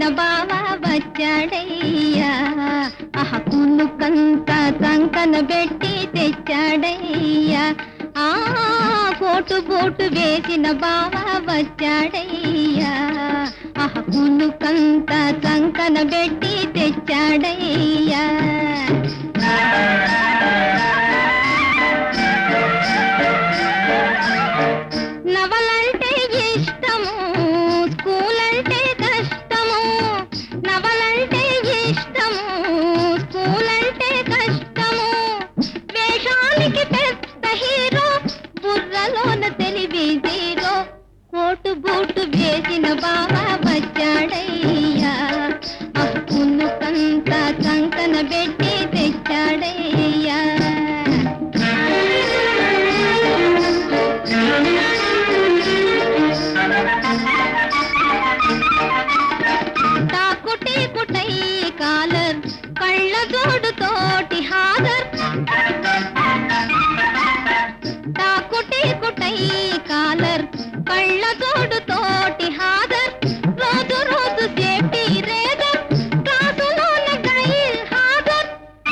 బావ వచ్చాడయ్యా ఆహ కునుకంత సంకన పెట్టి తెచ్చాడయ్యా ఆ కోటు బోటు వేసిన బావ వచ్చాడయ్యా ఆహ కునుకంత సంకన పెట్టి తెచ్చాడయ్యా నవలంటే ఇష్టము స్కూల్ అంటే కష్టము నవలంటే ఇష్టము స్కూల్ అంటే కష్టము వేషానికి పెద్ద హీరో బుర్రలోన తెలివి జీరో కోటు బూటు వేసిన బాబా వచ్చాడయ్యా అప్పును కంత కంకన పెట్టి తెచ్చాడయ్యా తాకుటి కుటై కాలర్ కళ్ళ జోడు తోటి హాజర్ తాకుటి కుటై కాలర్ కళ్ళ జోడు తోటి హాజర్ రోజు రోజు సేఫ్టీ రేజర్ క్లాసులోన గైల్ హాజర్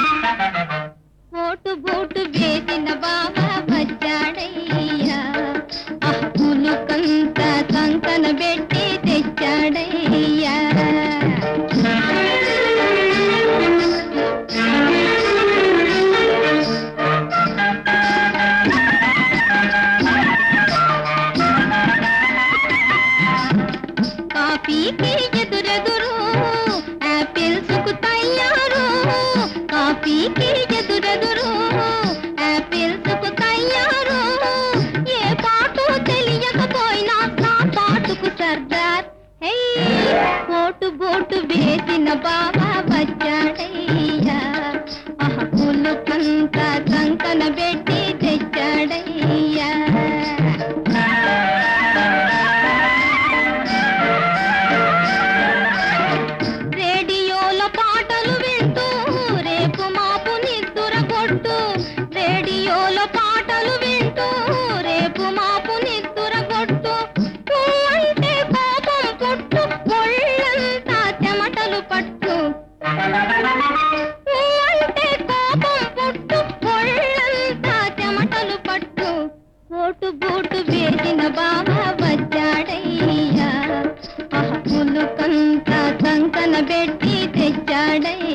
కోటు బూటు వేసిన బాబా వచ్చాడయ్యా అప్పులు కంత కంకన పెట్టి తెచ్చాడయ్యా కాఫీకి ఎదురెదురు యాపిల్స్ కు తయ్యారు కాఫీకి ఎదురెదురు యాపిల్స్ కు తయ్యారు ఏ పాటు తెలియకపోయినా నా పాటుకు సర్దార్ హే కోటు బోటు వేసిన బాబా వచ్చాడయ్యా ఆహ పులు కంత కంకన పెట్టి తెచ్చాడయ్యా రేడియోలో పాటలు వింటూ రేపు మాపు నిద్దుర కొట్టు రేడియోలో పాటలు వింటూ రేపు మాపు నిద్దుర కొట్టు ఊ అంటే కోపం పుట్టు ఒళ్ళంతా చెమటలు పట్టు ఊ అంటే కోపం పుట్టు ఒళ్ళంతా చెమటలు పట్టు కోటు బూటు వేసిన బాబా వచ్చాడయ్యా అహపులు కంత కంకన పెట్టి తెచ్చాడయ్యా